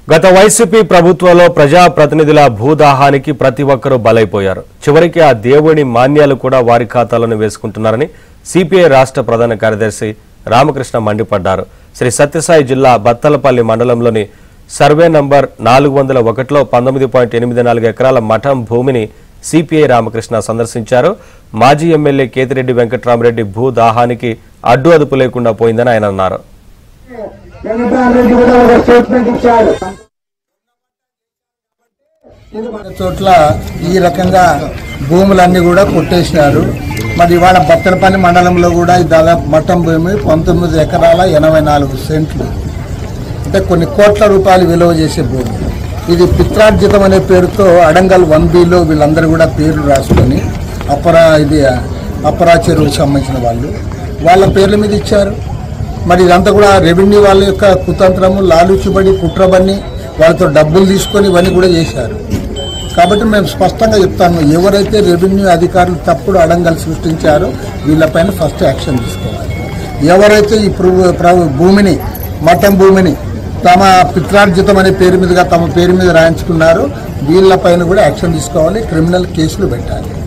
గత వైసీపీ ప్రభుత్వంలో ప్రజాప్రతినిధుల భూదాహానికి ప్రతి ఒక్కరూ బలైపోయారు చివరికి ఆ దేవుని మాన్యాలు కూడా వారి ఖాతాలోనే వేసుకుంటున్నారని సిపిఐ రాష్ట్ర ప్రధాన కార్యదర్శి రామకృష్ణ మండిపడ్డారు శ్రీ సత్యసాయి జిల్లా బత్తలపల్లి మండలంలోని సర్వే నంబర్ నాలుగు వందల ఒకటిలో పంతొమ్మిది పాయింట్ ఎనిమిది నాలుగు ఎకరాల మఠం భూమిని సిపిఐ రామకృష్ణ సందర్శించారు మాజీ ఎమ్మెల్యే కేతిరెడ్డి వెంకట్రామరెడ్డి భూ దాహానికి అడ్డు అదుపు లేకుండా పోయిందని ఆయన అన్నారు వెంకటరామరెడ్డి కూడా ఒక స్టేట్మెంట్ ఇచ్చాడు కొన్ని చోట్ల ఈ రకంగా భూములన్నీ కూడా కొట్టేసినారు మరి ఇవాళ బత్తలపల్లి మండలంలో కూడా ఈ దాదాపు మఠం భూమి పంతొమ్మిది ఎకరాల ఎనభై నాలుగు సెంట్లు అంటే కొన్ని కోట్ల రూపాయలు విలువ చేసే భూమి ఇది పిత్రార్జితం అనే పేరుతో అడంగల్ వన్ బిలో వీళ్ళందరూ కూడా పేర్లు రాసుకొని అపరా ఇది అపరా చెరువుకు సంబంధించిన వాళ్ళు వాళ్ళ పేర్ల మీద ఇచ్చారు మరి ఇదంతా కూడా రెవెన్యూ వాళ్ళ యొక్క కుతంత్రము లాలుచుబడి కుట్రబన్ని వాళ్ళతో డబ్బులు తీసుకొని ఇవన్నీ కూడా చేశారు కాబట్టి మేము స్పష్టంగా చెప్తాను ఎవరైతే రెవెన్యూ అధికారులు తప్పుడు అడంగలు సృష్టించారో వీళ్ళపైన ఫస్ట్ యాక్షన్ తీసుకోవాలి ఎవరైతే ఈ ప్రభు ప్రభు భూమిని మఠం భూమిని తమ పిత్రార్జితం అనే పేరు మీదుగా తమ పేరు మీద రాయించుకున్నారో వీళ్ళపైన కూడా యాక్షన్ తీసుకోవాలి క్రిమినల్ కేసులు పెట్టాలి